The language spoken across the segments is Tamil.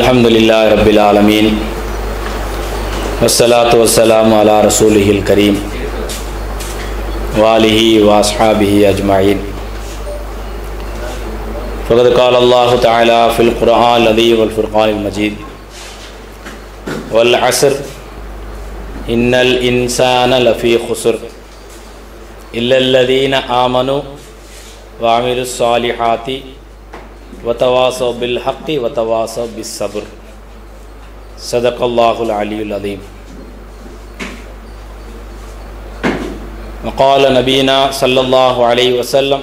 الحمد لله رب العالمين والصلاة والسلام على رسوله الكريم وآله وأصحابه أجمعين فقد قال الله تعالى في القرآن العظيم والفرقان المجيد والعصر إن الإنسان لفي خسر إلا الذين آمنوا وعملوا الصالحات وتواصوا بالحق وتواصوا بالصبر صدق الله العلي العظيم وقال نبينا صلى الله عليه وسلم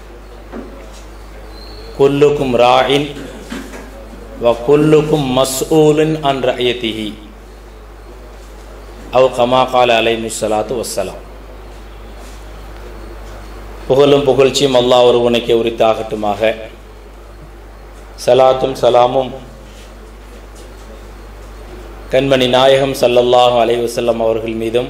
كلكم راع وكلكم مسؤول عن رعيته أو كما قال عليه الصلاة والسلام புகழும் புகழ்ச்சியும் அல்லாஹ் ஒருவனுக்கே உரித்தாகட்டுமாக சலாத்தும் சலாமும் கண்மணி நாயகம் சல்லல்லாஹு அலைஹி வஸல்லம் அவர்கள் மீதும்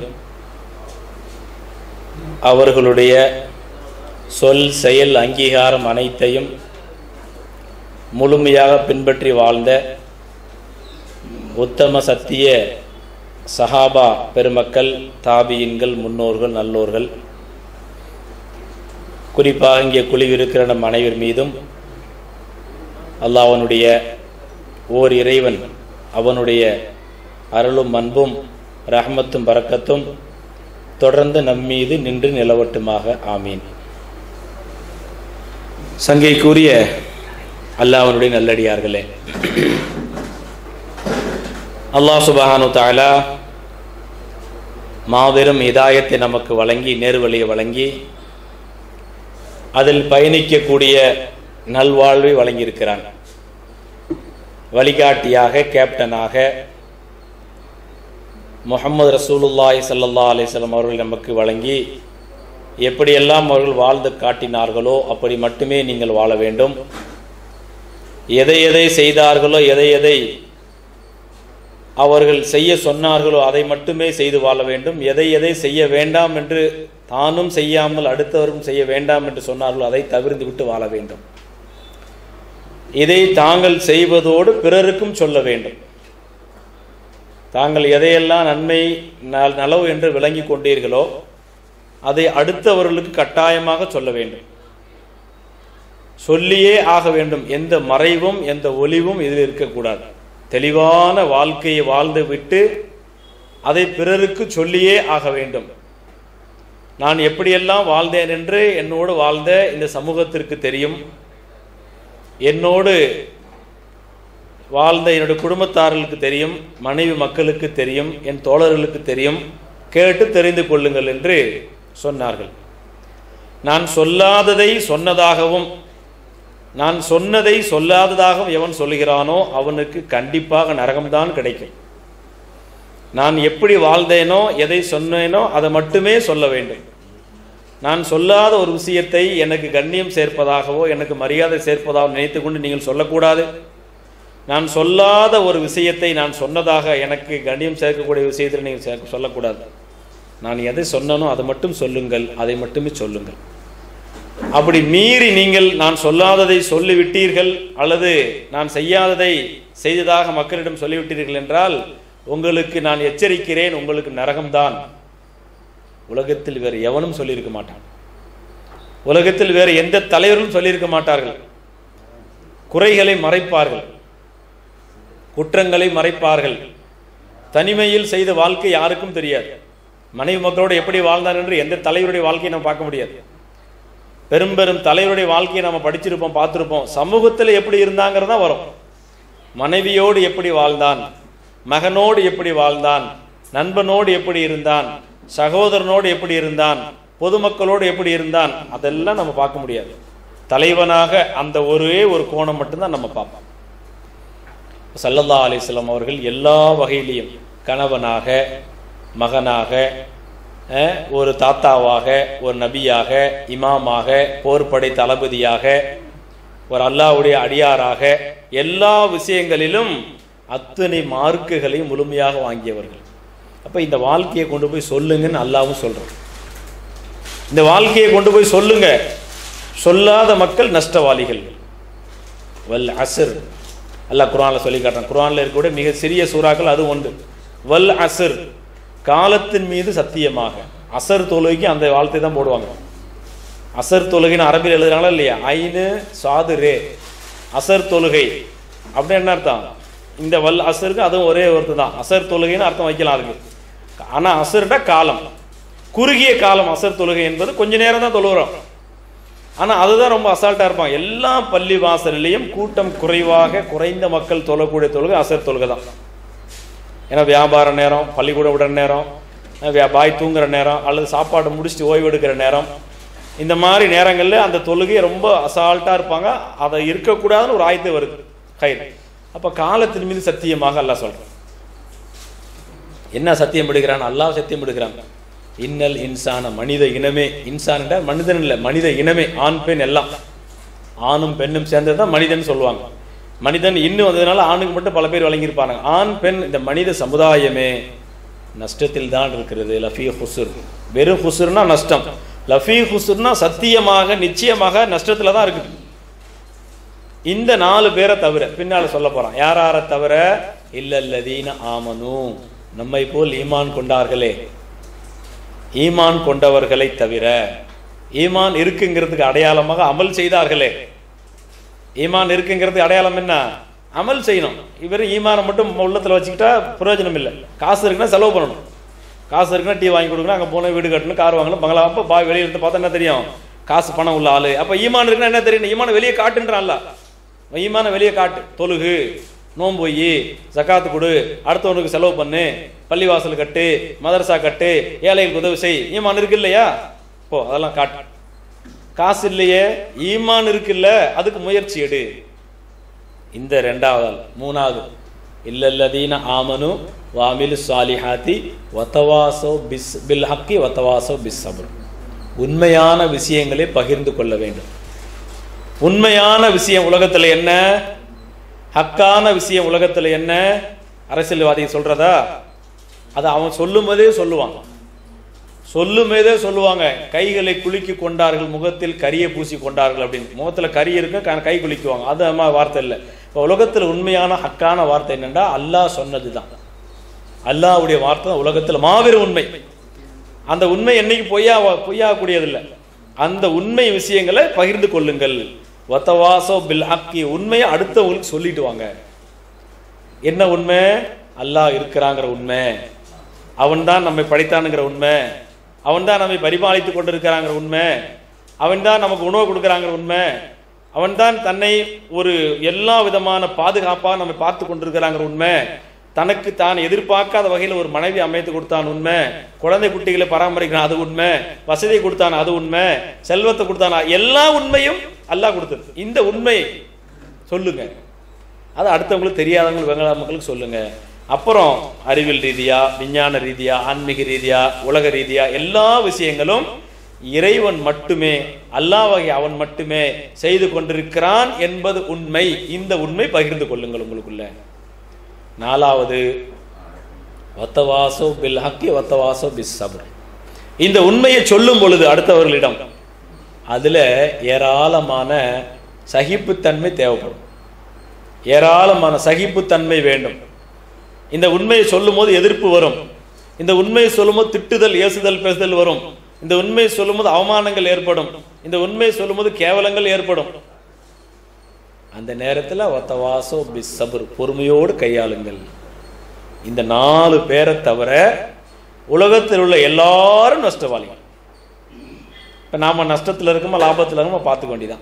அவர்களுடைய சொல் செயல் அங்கீகாரம் அனைத்தையும் முழுமையாக பின்பற்றி வாழ்ந்த உத்தம சத்திய சஹாபா பெருமக்கள் தாபியின்கள் முன்னோர்கள் நல்லோர்கள் குறிப்பாக இங்கே குழுவிருக்கிற நம் அனைவர் மீதும் அல்லாஹ்வனுடைய ஓர் இறைவன் அவனுடைய அருளும் அன்பும் ரஹமத்தும் பறக்கத்தும் தொடர்ந்து நம்மீது நின்று நிலவட்டுமாக ஆமீன் சங்கைக்குரிய அல்லாஹ்வனுடைய நல்லடியார்களே அல்லாஹ் சுபஹானு தாலா மாபெரும் இதாயத்தை நமக்கு வழங்கி நேர்வழியை வழங்கி அதில் பயணிக்கக்கூடிய நல்வாழ்வை வழங்கியிருக்கிறான் வழிகாட்டியாக கேப்டனாக முகமது ரசூலுல்லாய் சல்லா அலிஸ்லாம் அவர்கள் நமக்கு வழங்கி எப்படியெல்லாம் அவர்கள் வாழ்ந்து காட்டினார்களோ அப்படி மட்டுமே நீங்கள் வாழ வேண்டும் எதை எதை செய்தார்களோ எதை எதை அவர்கள் செய்ய சொன்னார்களோ அதை மட்டுமே செய்து வாழ வேண்டும் எதை எதை செய்ய வேண்டாம் என்று தானும் செய்யாமல் அடுத்தவரும் செய்ய வேண்டாம் என்று சொன்னார்களோ அதை தவிர்த்து விட்டு வாழ வேண்டும் இதை தாங்கள் செய்வதோடு பிறருக்கும் சொல்ல வேண்டும் தாங்கள் எதையெல்லாம் நன்மை நலவு என்று விளங்கி கொண்டீர்களோ அதை அடுத்தவர்களுக்கு கட்டாயமாக சொல்ல வேண்டும் சொல்லியே ஆக வேண்டும் எந்த மறைவும் எந்த ஒளிவும் இதில் இருக்கக்கூடாது தெளிவான வாழ்க்கையை வாழ்ந்து விட்டு அதை பிறருக்கு சொல்லியே ஆக வேண்டும் நான் எப்படியெல்லாம் வாழ்ந்தேன் என்று என்னோடு வாழ்ந்த இந்த சமூகத்திற்கு தெரியும் என்னோடு வாழ்ந்த என்னுடைய குடும்பத்தார்களுக்கு தெரியும் மனைவி மக்களுக்கு தெரியும் என் தோழர்களுக்கு தெரியும் கேட்டு தெரிந்து கொள்ளுங்கள் என்று சொன்னார்கள் நான் சொல்லாததை சொன்னதாகவும் நான் சொன்னதை சொல்லாததாகவும் எவன் சொல்லுகிறானோ அவனுக்கு கண்டிப்பாக நரகம்தான் கிடைக்கும் நான் எப்படி வாழ்ந்தேனோ எதை சொன்னேனோ அதை மட்டுமே சொல்ல வேண்டும் நான் சொல்லாத ஒரு விஷயத்தை எனக்கு கண்ணியம் சேர்ப்பதாகவோ எனக்கு மரியாதை சேர்ப்பதாகவோ நினைத்து கொண்டு நீங்கள் சொல்லக்கூடாது நான் சொல்லாத ஒரு விஷயத்தை நான் சொன்னதாக எனக்கு கண்ணியம் சேர்க்கக்கூடிய விஷயத்தில் நீங்கள் சொல்லக்கூடாது நான் எதை சொன்னனோ அதை மட்டும் சொல்லுங்கள் அதை மட்டுமே சொல்லுங்கள் அப்படி மீறி நீங்கள் நான் சொல்லாததை சொல்லிவிட்டீர்கள் அல்லது நான் செய்யாததை செய்ததாக மக்களிடம் சொல்லிவிட்டீர்கள் என்றால் உங்களுக்கு நான் எச்சரிக்கிறேன் உங்களுக்கு நரகம்தான் உலகத்தில் வேறு எவனும் சொல்லியிருக்க மாட்டான் உலகத்தில் வேறு எந்த தலைவரும் சொல்லியிருக்க மாட்டார்கள் குறைகளை மறைப்பார்கள் குற்றங்களை மறைப்பார்கள் தனிமையில் செய்த வாழ்க்கை யாருக்கும் தெரியாது மனைவி மக்களோடு எப்படி வாழ்ந்தார் என்று எந்த தலைவருடைய வாழ்க்கையை நம்ம பார்க்க முடியாது பெரும் பெரும் தலைவருடைய வாழ்க்கையை நம்ம படிச்சிருப்போம் பார்த்துருப்போம் சமூகத்தில் எப்படி இருந்தாங்கிறது தான் வரும் மனைவியோடு எப்படி வாழ்ந்தான் மகனோடு எப்படி வாழ்ந்தான் நண்பனோடு எப்படி இருந்தான் சகோதரனோடு எப்படி இருந்தான் பொதுமக்களோடு எப்படி இருந்தான் அதெல்லாம் நம்ம பார்க்க முடியாது தலைவனாக அந்த ஒரே ஒரு கோணம் மட்டும்தான் நம்ம பார்ப்போம் சல்லல்லா அலிஸ்லாம் அவர்கள் எல்லா வகையிலையும் கணவனாக மகனாக ஒரு தாத்தாவாக ஒரு நபியாக இமாமாக போர்படை தளபதியாக ஒரு அல்லாவுடைய அடியாராக எல்லா விஷயங்களிலும் அத்தனை மார்க்குகளை முழுமையாக வாங்கியவர்கள் அப்போ இந்த வாழ்க்கையை கொண்டு போய் சொல்லுங்கன்னு அல்லாவும் சொல்கிறோம் இந்த வாழ்க்கையை கொண்டு போய் சொல்லுங்க சொல்லாத மக்கள் நஷ்டவாளிகள் வல் அசர் அல்லாஹ் குர்ஆன்ல சொல்லி காட்டுறான் குர்ஆன்ல இருக்கக்கூடிய மிக சிறிய சூறாக்கள் அது ஒன்று வல் அஸ்ர் காலத்தின் மீது சத்தியமாக அசர் தொழுகைக்கு அந்த வார்த்தை தான் போடுவாங்க அசர் தொழுகைன்னு அரபியில் எழுதுறாங்களா இல்லையா ஐனு சாது ரே அசர் தொழுகை அப்படின்னு என்ன அர்த்தம் இந்த வல் அசருக்கு அதுவும் ஒரே ஒருத்தர் தான் அசர் தொழுகைன்னு அர்த்தம் வைக்கலாம் அதுக்கு ஆனால் அசர்டா காலம் குறுகிய காலம் அசர் தொழுகை என்பது கொஞ்ச நேரம் தான் தொழுகிறோம் ஆனால் அதுதான் ரொம்ப அசால்ட்டாக இருப்பாங்க எல்லா பள்ளி வாசல்லையும் கூட்டம் குறைவாக குறைந்த மக்கள் தொழக்கூடிய தொழுகை அசர் தொழுகை தான் ஏன்னா வியாபார நேரம் பள்ளிக்கூடம் விடுற நேரம் வே- பாய் தூங்குற நேரம் அல்லது சாப்பாடு முடிச்சுட்டு ஓய்வு எடுக்கிற நேரம் இந்த மாதிரி நேரங்களில் அந்த தொழுகை ரொம்ப அசால்ட்டாக இருப்பாங்க அதை இருக்கக்கூடாதுன்னு ஒரு ஆயத்தை வருது கயிறு அப்போ காலத்தின் மீது சத்தியமாக அல்லாஹ் சொல்கிறான் என்ன சத்தியம் எடுக்கிறான் அல்லாஹ் சத்தியம் எடுக்கிறான் இன்னல் இன்சான மனித இனமே இன்சான் என்றால் மனிதன் இல்லை மனித இனமே ஆண் பெண் எல்லாம் ஆணும் பெண்ணும் சேர்ந்தது தான் மனிதன் சொல்லுவாங்க மனிதன் இன்னும் வந்ததுனால ஆணுக்கு மட்டும் பல பேர் வழங்கியிருப்பாங்க ஆண் பெண் இந்த மனித சமுதாயமே நஷ்டத்தில் தான் இருக்கிறது லஃபி ஹுசுர் வெறும் ஹுசுர்னா நஷ்டம் லஃபி ஹுசுர்னா சத்தியமாக நிச்சயமாக நஷ்டத்துல தான் இருக்குது இந்த நாலு பேரை தவிர பின்னால சொல்ல போறான் யார் யாரை தவிர இல்லல்லதீன ஆமனு நம்மை போல் ஈமான் கொண்டார்களே ஈமான் கொண்டவர்களை தவிர ஈமான் இருக்குங்கிறதுக்கு அடையாளமாக அமல் செய்தார்களே ஈமான் இருக்குங்கிறது அடையாளம் என்ன அமல் செய்யணும் இவர் ஈமானை மட்டும் உள்ளத்துல வச்சுக்கிட்டா பிரயோஜனம் இல்லை காசு இருக்குன்னா செலவு பண்ணணும் காசு இருக்குன்னா டீ வாங்கி கொடுக்கணும் அங்கே போன வீடு கட்டணும் கார் வாங்கணும் பங்களா அப்போ பா வெளியில இருந்து பார்த்தா என்ன தெரியும் காசு பணம் உள்ள ஆளு அப்போ ஈமான் இருக்குன்னா என்ன தெரியும் ஈமான வெளியே காட்டுன்றான்ல ஈமான வெளியே காட்டு தொழுகு நோன்பு போய் ஜக்காத்து கொடு அடுத்தவனுக்கு செலவு பண்ணு பள்ளிவாசல் கட்டு மதரசா கட்டு ஏழைகளுக்கு உதவி செய் ஈமான் இருக்கு இல்லையா போ அதெல்லாம் காட்டு காசு இல்லையே ஈமான் இருக்குல்ல அதுக்கு முயற்சி எடு இந்த ரெண்டாவது ஆள். மூணாவது இல்லல்லதீன ஆமனு வாமிலு சாலிஹாத்தி வத்தவாசோ பிஸ் பில் ஹக்கி வத்தவாசோ பிஸ் சபர் உண்மையான விஷயங்களை பகிர்ந்து கொள்ள வேண்டும் உண்மையான விஷயம் உலகத்துல என்ன ஹக்கான விஷயம் உலகத்துல என்ன அரசியல்வாதி சொல்றதா அதை அவன் சொல்லும் போதே சொல்லுவான் சொல்லும் போதே சொல்லுவாங்க கைகளை குலுக்கி கொண்டார்கள் முகத்தில் கரியை பூசி கொண்டார்கள் அப்படின்னு முகத்துல கறி இருக்கும் க- கை குலுக்குவாங்க அது அம்மா வார்த்தை இல்லை இப்போ உலகத்துல உண்மையான ஹக்கான வார்த்தை என்னன்னா அல்லாஹ் சொன்னது தான் அல்லாஹ்வுடைய வார்த்தை தான் உலகத்துல மாபெரும் உண்மை அந்த உண்மை என்னைக்கு பொய்யா பொய்யாகக்கூடியதில்லை அந்த உண்மை விஷயங்களை பகிர்ந்து கொள்ளுங்கள் வத்தவாசோ பில் ஹக்கி உண்மையை அடுத்தவங்களுக்கு சொல்லிட்டு வாங்க என்ன உண்மை அல்லாஹ் இருக்கிறாங்கிற உண்மை அவன்தான் நம்மை படைத்தானுங்கிற உண்மை அவன்தான் நம்மை பரிபாலித்து கொண்டிருக்கிறாங்கிற உண்மை அவன்தான் நமக்கு உணவு கொடுக்குறாங்கிற உண்மை அவன்தான் தன்னை ஒரு எல்லா விதமான பாதுகாப்பாக நம்மை பார்த்து கொண்டிருக்கிறாங்கிற உண்மை தனக்கு தான் எதிர்பார்க்காத வகையில் ஒரு மனைவி அமைத்து கொடுத்தான் உண்மை குழந்தை குட்டிகளை பராமரிக்கிறான் அது உண்மை வசதி கொடுத்தான் அது உண்மை செல்வத்தை கொடுத்தான் எல்லா உண்மையும் அல்லாஹ் கொடுத்தது இந்த உண்மை சொல்லுங்க அது அடுத்தவங்களுக்கு தெரியாதவங்களுக்கு வெங்கடா மக்களுக்கு சொல்லுங்க அப்புறம் அறிவியல் ரீதியா விஞ்ஞான ரீதியா ஆன்மீக ரீதியா உலக ரீதியா எல்லா விஷயங்களும் இறைவன் மட்டுமே அல்லாஹ்வை அவன் மட்டுமே செய்து கொண்டிருக்கிறான் என்பது உண்மை இந்த உண்மை பகிர்ந்து கொள்ளுங்கள் உங்களுக்குள்ள நாலாவது வத்தவாசோ பில் ஹக்கி வத்தவாசோ பிஸ் சபர் இந்த உண்மையை சொல்லும் பொழுது அடுத்தவர்களிடம் அதுல ஏராளமான சகிப்புத்தன்மை தேவைப்படும் ஏராளமான சகிப்புத்தன்மை வேண்டும் இந்த உண்மையை சொல்லும்போது எதிர்ப்பு வரும் இந்த உண்மையை சொல்லும்போது திட்டுதல் ஏசுதல் பேசுதல் வரும் இந்த உண்மையை சொல்லும்போது அவமானங்கள் ஏற்படும் இந்த உண்மையை சொல்லும்போது கேவலங்கள் ஏற்படும் அந்த நேரத்தில் ஒத்தவாசோ பிஸ் சபர் பொறுமையோடு கையாளுங்கள் இந்த நாலு பேரை தவிர உலகத்தில் உள்ள எல்லாரும் நஷ்டவாளிகள் இப்போ நாம நஷ்டத்தில் இருக்கோமா லாபத்தில் இருக்கோமா பார்த்துக்க வேண்டியதான்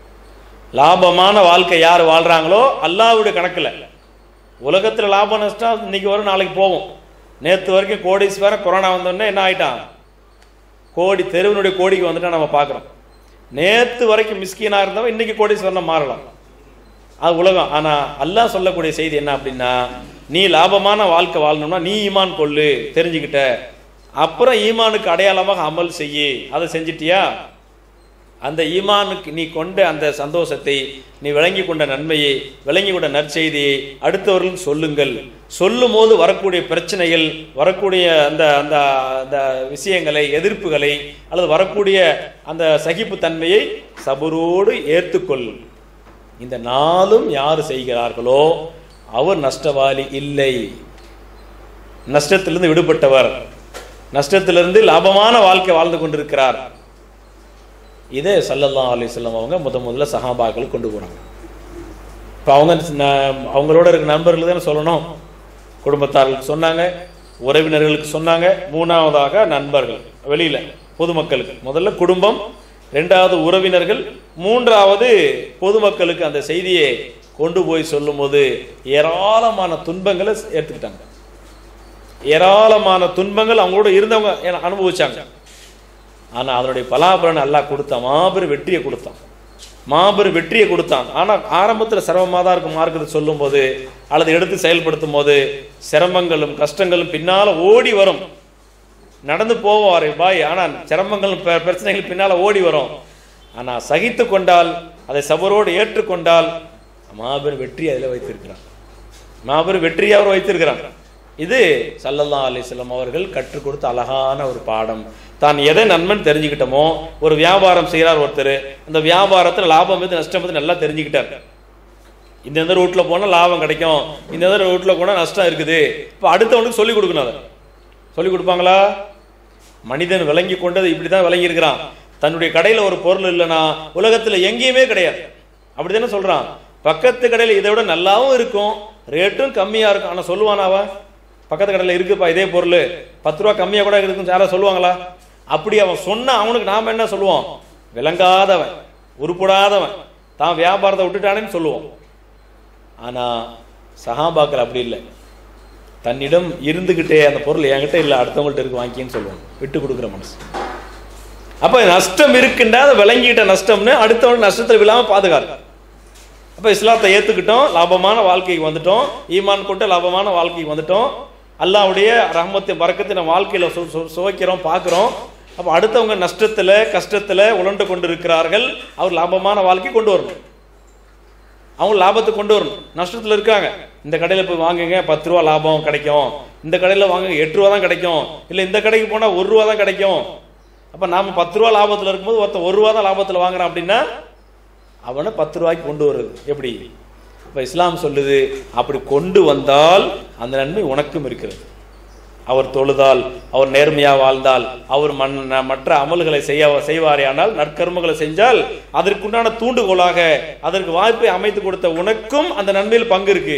லாபமான வாழ்க்கை யார் வாழ்றாங்களோ அல்லாஹ்வுடைய கணக்கில் உலகத்தில் லாபம் நஷ்டம் இன்னைக்கு வரும் நாளைக்கு போகும் நேற்று வரைக்கும் கோடீஸ்வரன் கொரோனா வந்தோடனே என்ன ஆயிட்டான் கோடி தெருவினுடைய கோடிக்கு வந்துட்டா நம்ம பார்க்குறோம் நேற்று வரைக்கும் மிஸ்கீனாக இருந்தவன் இன்னைக்கு கோடீஸ்வரனை மாறலாம் அது உலகம் ஆனால் அல்லாஹ் சொல்லக்கூடிய செய்தி என்ன அப்படின்னா நீ லாபமான வாழ்க்கை வாழணும்னா நீ ஈமான் கொள்ளு தெரிஞ்சுக்கிட்ட அப்புறம் ஈமானுக்கு அடையாளமாக அமல் செய்யு அதை செஞ்சிட்டியா அந்த ஈமானுக்கு நீ கொண்ட அந்த சந்தோஷத்தை நீ விளங்கி கொண்ட நன்மையை விளங்கி கொண்ட நற்செய்தியை அடுத்தவர்களும் சொல்லுங்கள் சொல்லும் போது வரக்கூடிய பிரச்சனைகள் வரக்கூடிய அந்த அந்த அந்த விஷயங்களை எதிர்ப்புகளை அல்லது வரக்கூடிய அந்த சகிப்புத்தன்மையை சபரோடு ஏற்றுக்கொள் இந்த நாளும் யார் செய்கிறார்களோ அவர் நஷ்டவாளி இல்லை நஷ்டத்திலிருந்து விடுபட்டவர் நஷ்டத்திலிருந்து லாபமான வாழ்க்கை வாழ்ந்து கொண்டிருக்கிறார் இதே சல்லல்லா அலிஸ்லாம் அவங்க முத முதல்ல சஹாபாக்கள் கொண்டு போறாங்க இப்போ அவங்க ந- அவங்களோட இருக்க நண்பர்கள் தானே சொல்லணும் குடும்பத்தார்களுக்கு சொன்னாங்க உறவினர்களுக்கு சொன்னாங்க மூணாவதாக நண்பர்கள் வெளியில பொதுமக்களுக்கு முதல்ல குடும்பம் ரெண்டாவது உறவினர்கள் மூன்றாவது பொதுமக்களுக்கு அந்த செய்தியை கொண்டு போய் சொல்லும்போது ஏராளமான துன்பங்களை ஏற்றுக்கிட்டாங்க ஏராளமான துன்பங்கள் அவங்களோட இருந்தவங்க ஏன்னா அனுபவிச்சாங்க ஆனா அதனுடைய பலாபலன் அல்லாஹ் கொடுத்தான் மாபெரும் வெற்றியை கொடுத்தான் மாபெரும் வெற்றியை கொடுத்தான் ஆனா ஆரம்பத்துல சிரமமா தான் இருக்கும் மார்க்கத்தை சொல்லும்போது அல்லது எடுத்து செயல்படுத்தும் போது சிரமங்களும் கஷ்டங்களும் பின்னால ஓடி வரும் நடந்து போவாரு பாய் ஆனா சிரமங்களும் பெ- பிரச்சனைகள் பின்னால ஓடி வரும் ஆனா சகித்து கொண்டால் அதை சபரோடு ஏற்றுக்கொண்டால் மாபெரும் வெற்றி அதில் வைத்திருக்கிறான் மாபெரும் வெற்றியை அவர் வைத்திருக்கிறான் இது சல்லல்லா அலிஸ்லாம் அவர்கள் கற்றுக் கொடுத்த அழகான ஒரு பாடம் தான் எதை நன்மன் தெரிஞ்சுக்கிட்டோமோ ஒரு வியாபாரம் செய்கிறார் ஒருத்தர் அந்த வியாபாரத்தில் லாபம் எது நஷ்டம் எது நல்லா தெரிஞ்சுக்கிட்டார் இந்த இந்த ரூட்ல போனா லாபம் கிடைக்கும் இந்த இந்த ரூட்ல போனா நஷ்டம் இருக்குது இப்போ அடுத்தவனுக்கு சொல்லி கொடுக்கணும் அதை சொல்லி கொடுப்பாங்களா மனிதன் விளங்கி கொண்டது இப்படிதான் விளங்கி இருக்கிறான் தன்னுடைய கடையில ஒரு பொருள் இல்லைன்னா உலகத்துல எங்கேயுமே கிடையாது அப்படிதானே சொல்றான் பக்கத்து கடையில இதை விட நல்லாவும் இருக்கும் ரேட்டும் கம்மியா இருக்கும் ஆனா சொல்லுவானா அவன் பக்கத்து கடையில இருக்குப்பா இதே பொருள் பத்து ரூபா கம்மியா கூட இருக்குன்னு யாரா சொல்லுவாங்களா அப்படி அவன் சொன்னா அவனுக்கு நாம என்ன சொல்லுவோம் விளங்காதவன் உருப்படாதவன் தான் வியாபாரத்தை விட்டுட்டானேன்னு சொல்லுவோம் ஆனா சஹாபாக்கள் அப்படி இல்லை தன்னிடம் இருந்துகிட்டே அந்த பொருள் என்கிட்ட இல்லை அடுத்தவங்கள்ட்ட இருக்கு வாங்கின்னு சொல்லுவோம் விட்டு கொடுக்குற மனசு அப்ப நஷ்டம் இருக்குண்டா அதை விளங்கிட்ட நஷ்டம்னு அடுத்தவன் நஷ்டத்தில் விழாம பாதுகாரு அப்ப இஸ்லாத்தை ஏத்துக்கிட்டோம் லாபமான வாழ்க்கைக்கு வந்துட்டோம் ஈமான் கொண்டு லாபமான வாழ்க்கைக்கு வந்துட்டோம் அல்லாஹ்வுடைய ரஹமத்தை பறக்கத்தை நம்ம வாழ்க்கையில சு- சு- சுவைக்கிறோம் பார்க்கிறோம் அப்ப அடுத்தவங்க நஷ்டத்துல கஷ்டத்துல உழண்டு கொண்டு இருக்கிறார்கள் அவர் லாபமான வாழ்க்கை கொண்டு வரணும் அவங்க லாபத்தை கொண்டு வரணும் நஷ்டத்துல இருக்காங்க இந்த கடையில போய் வாங்குங்க பத்து ரூபா லாபம் கிடைக்கும் இந்த கடையில வாங்குங்க எட்டு ரூபா தான் கிடைக்கும் இல்ல இந்த கடைக்கு போனா ஒரு ரூபா தான் கிடைக்கும் அப்ப நாம பத்து ரூபா லாபத்துல இருக்கும்போது ஒருத்தன் ஒரு ரூபா தான் லாபத்துல வாங்குறான் அப்படின்னா அவனை பத்து ரூபாய்க்கு கொண்டு வருது எப்படி இப்ப இஸ்லாம் சொல்லுது அப்படி கொண்டு வந்தால் அந்த நன்மை உனக்கும் இருக்கிறது அவர் தொழுதால் அவர் நேர்மையா வாழ்ந்தால் அவர் மண் மற்ற அமல்களை செய்ய செய்வாரேயானால் நற்கர்மங்களை செஞ்சால் அதற்குண்டான தூண்டுகோலாக அதற்கு வாய்ப்பை அமைத்து கொடுத்த உனக்கும் அந்த நன்மையில் பங்கு இருக்கு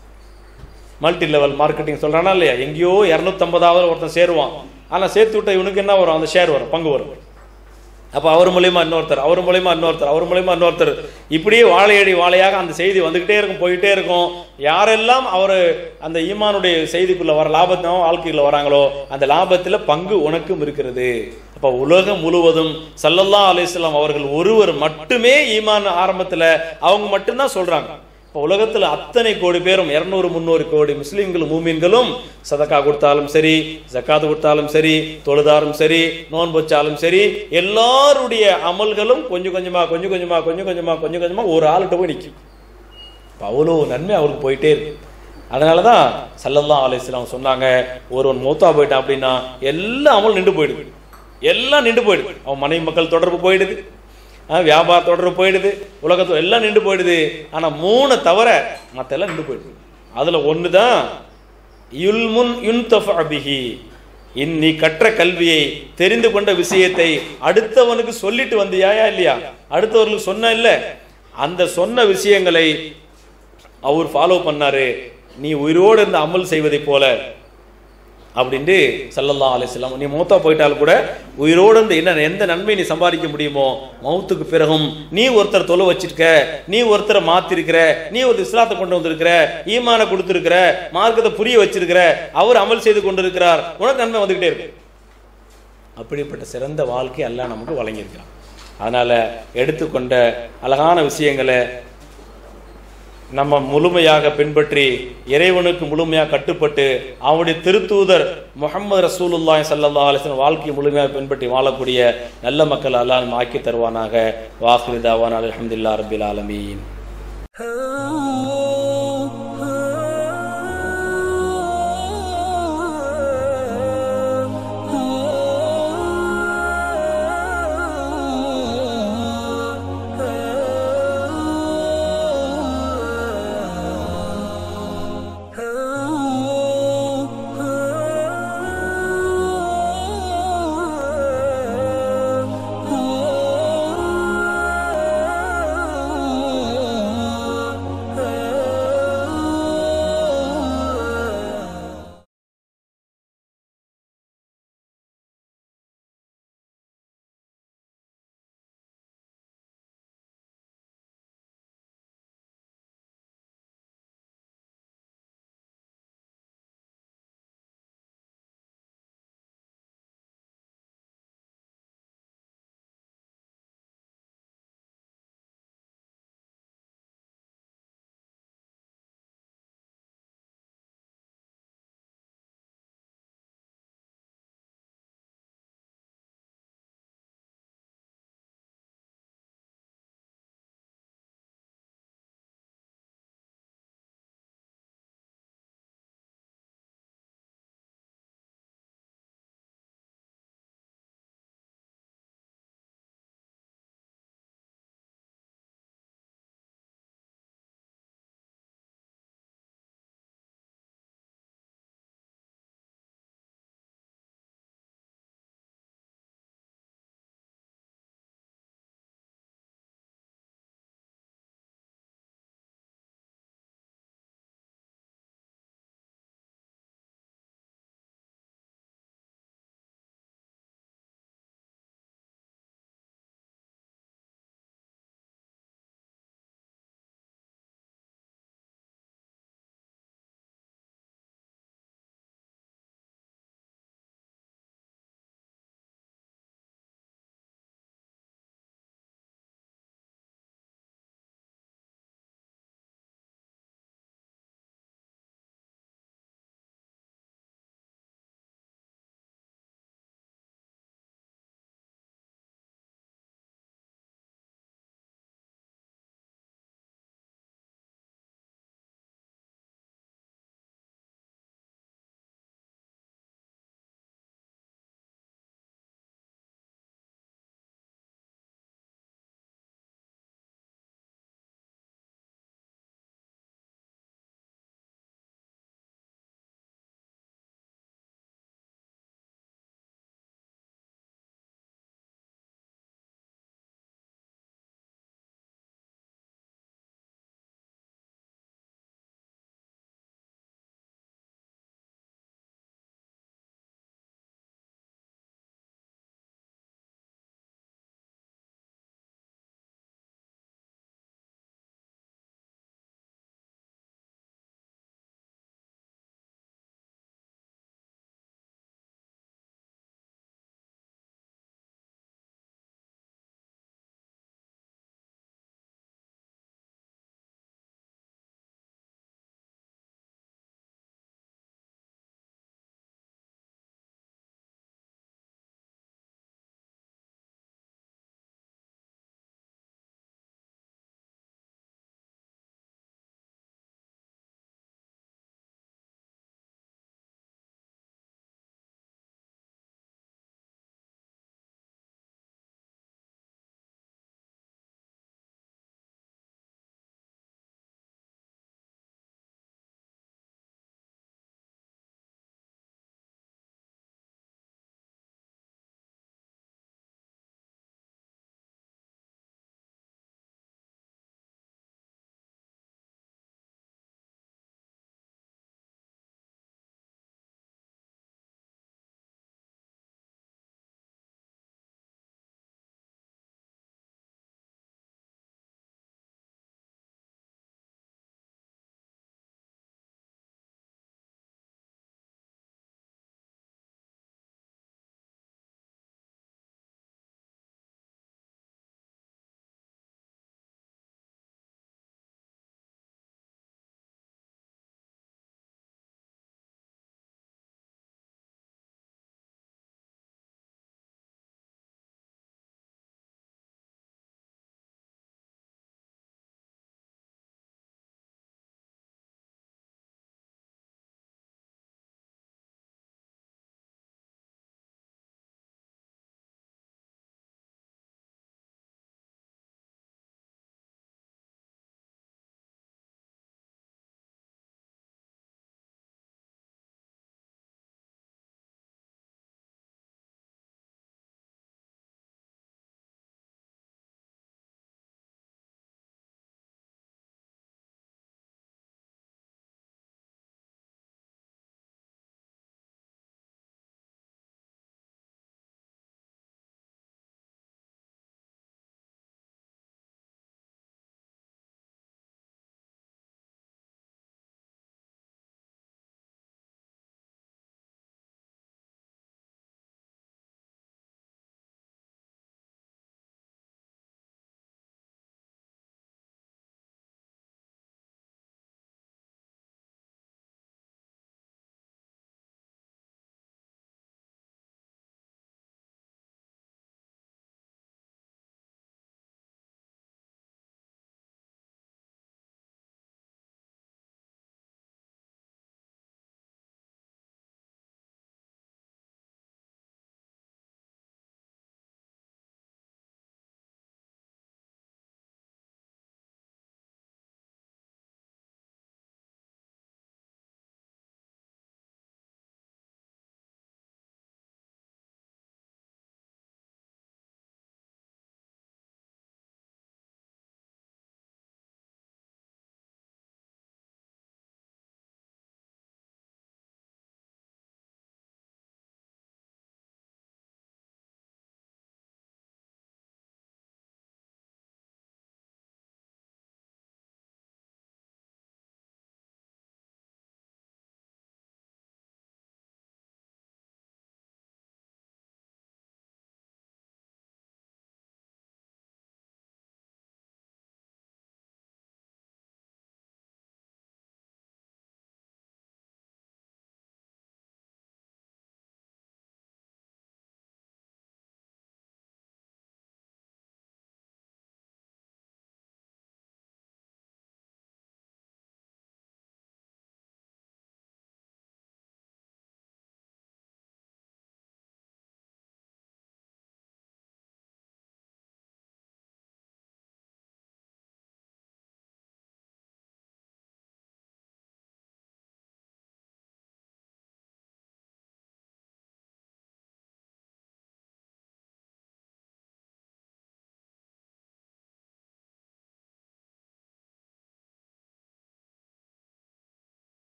மல்டி லெவல் மார்க்கெட்டிங் சொல்றானா இல்லையா எங்கேயோ இரநூத்தம்பதாவது ஒருத்தன் சேருவான் ஆனா சேர்த்து விட்ட இவனுக்கு என்ன வரும் அந்த ஷேர் வரும் பங்கு வரும் அப்ப அவர் மூலியமா இன்னொருத்தர் அவர் மூலியமா இன்னொருத்தர் அவர் மூலியமா இன்னொருத்தர் இப்படியே வாழையடி வாழையாக அந்த செய்தி வந்துகிட்டே இருக்கும் போயிட்டே இருக்கும் யாரெல்லாம் அவர் அந்த ஈமானுடைய செய்திக்குள்ள வர லாபத்தினோ வாழ்க்கைக்குள்ள வராங்களோ அந்த லாபத்துல பங்கு உனக்கும் இருக்கிறது அப்ப உலகம் முழுவதும் சல்லல்லா அலிஸ்லாம் அவர்கள் ஒருவர் மட்டுமே ஈமான் ஆரம்பத்துல அவங்க மட்டும்தான் சொல்றாங்க இப்போ உலகத்துல அத்தனை கோடி பேரும் இருநூறு முந்நூறு கோடி முஸ்லிம்களும் மூமின்களும் சதக்கா கொடுத்தாலும் சரி ஜக்காத்து கொடுத்தாலும் சரி தொழுதாலும் சரி நோன்பு வச்சாலும் சரி எல்லாருடைய அமல்களும் கொஞ்சம் கொஞ்சமா கொஞ்சம் கொஞ்சமா கொஞ்சம் கொஞ்சமா கொஞ்சம் கொஞ்சமா ஒரு ஆள்கிட்ட போய் நிற்கும் இப்போ அவ்வளோ நன்மை அவருக்கு போயிட்டே இருக்கு அதனால தான் சல்லல்லா அலிஸ்லாம் சொன்னாங்க ஒருவன் மூத்தா போயிட்டான் அப்படின்னா எல்லா அமலும் நின்று போயிடுது எல்லாம் நின்று போயிடுது அவன் மனைவி மக்கள் தொடர்பு போயிடுது ஆ, வியாபார தொடர்பு போயிடுது உலகத்துல எல்லாம் நின்று போயிடுது ஆனா மூணை தவிர மத்த எல்லாம் நின்று போயிடுது அதுல ஒன்று தான் யுல்முன் யுன்தஃப பிஹி இன் நீ கற்ற கல்வியை தெரிந்து கொண்ட விஷயத்தை அடுத்தவனுக்கு சொல்லிட்டு வந்தியாயா இல்லையா அடுத்தவர்களுக்கு சொன்ன இல்ல அந்த சொன்ன விஷயங்களை அவர் ஃபாலோ பண்ணாரு நீ உயிரோடு இருந்து அமல் செய்வதைப் போல அப்படின்ட்டு சல்லல்லா அலிஸ்லாம் நீ மௌத்தா போயிட்டால் கூட உயிரோடு இருந்து என்ன எந்த நன்மை நீ சம்பாதிக்க முடியுமோ மௌத்துக்கு பிறகும் நீ ஒருத்தர் தொலை வச்சிருக்க நீ ஒருத்தரை மாத்திருக்கிற நீ ஒரு இஸ்லாத்தை கொண்டு வந்திருக்கிற ஈமானை கொடுத்திருக்கிற மார்க்கத்தை புரிய வச்சிருக்கிற அவர் அமல் செய்து கொண்டிருக்கிறார் உனக்கு நன்மை வந்துகிட்டே இருக்கு அப்படிப்பட்ட சிறந்த வாழ்க்கை அல்லாஹ் நமக்கு வழங்கியிருக்கிறான் அதனால எடுத்துக்கொண்ட அழகான விஷயங்களை நம்ம முழுமையாக பின்பற்றி இறைவனுக்கு முழுமையாக கட்டுப்பட்டு அவனுடைய திருத்தூதர் முகமது ரசூலுல்லாஹி ஸல்லல்லாஹு அலைஹி வஸல்லம் வாழ்க்கையை முழுமையாக பின்பற்றி வாழக்கூடிய நல்ல மக்கள் அல்லாஹ் ஆக்கி தருவானாக வாஹிரு தாவான் அல்ஹம்துலில்லாஹி ரப்பில் ஆலமீன் Oh